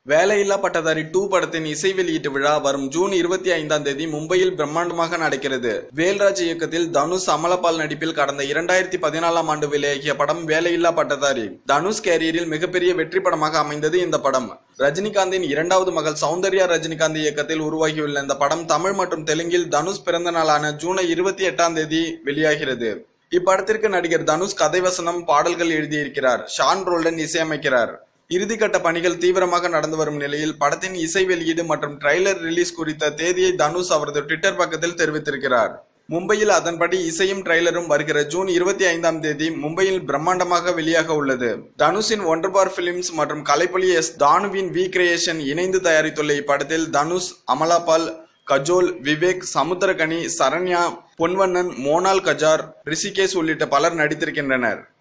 வேலையில்லா பட்டதாரி டூ படத்தின் இசை வெளியீட்டு விழா வரும் ஜூன் இருபத்தி ஐந்தாம் தேதி மும்பையில் பிரம்மாண்டமாக நடக்கிறது வேல்ராஜ் இயக்கத்தில் தனுஷ் அமலபால் நடிப்பில் கடந்த இரண்டாயிரத்தி பதினாலாம் ஆண்டு வெளியாகிய படம் வேலையில்லா பட்டதாரி தனுஷ் கேரியரில் மிகப்பெரிய வெற்றி படமாக அமைந்தது இந்த படம் ரஜினிகாந்தின் இரண்டாவது மகள் சௌந்தர்யா ரஜினிகாந்த் இயக்கத்தில் உருவாகியுள்ள இந்த படம் தமிழ் மற்றும் தெலுங்கில் தனுஷ் பிறந்த நாளான ஜூலை இருபத்தி எட்டாம் தேதி வெளியாகிறது இப்படத்திற்கு நடிகர் தனுஷ் கதைவசனம் பாடல்கள் எழுதியிருக்கிறார் ஷான் ரோல்டன் இசையமைக்கிறார் இறுதிக்கட்ட பணிகள் தீவிரமாக நடந்து வரும் நிலையில் படத்தின் இசை வெளியீடு மற்றும் ட்ரைலர் ரிலீஸ் குறித்த தேதியை தனுஷ் அவரது ட்விட்டர் பக்கத்தில் தெரிவித்திருக்கிறார் மும்பையில் அதன்படி இசையும் ட்ரைலரும் வருகிற ஜூன் இருபத்தி ஐந்தாம் தேதி மும்பையில் பிரம்மாண்டமாக வெளியாக உள்ளது தனுஷின் ஒண்டர் பார் பிலிம்ஸ் மற்றும் கலைப்புலி எஸ் தானுவின் வி கிரியேஷன் இணைந்து தயாரித்துள்ள இப்படத்தில் தனுஷ் அமலாபால் கஜோல் விவேக் சமுத்திரகனி சரண்யா பொன்வண்ணன் மோனால் கஜார் ரிஷிகேஷ் உள்ளிட்ட பலர் நடித்திருக்கின்றனர்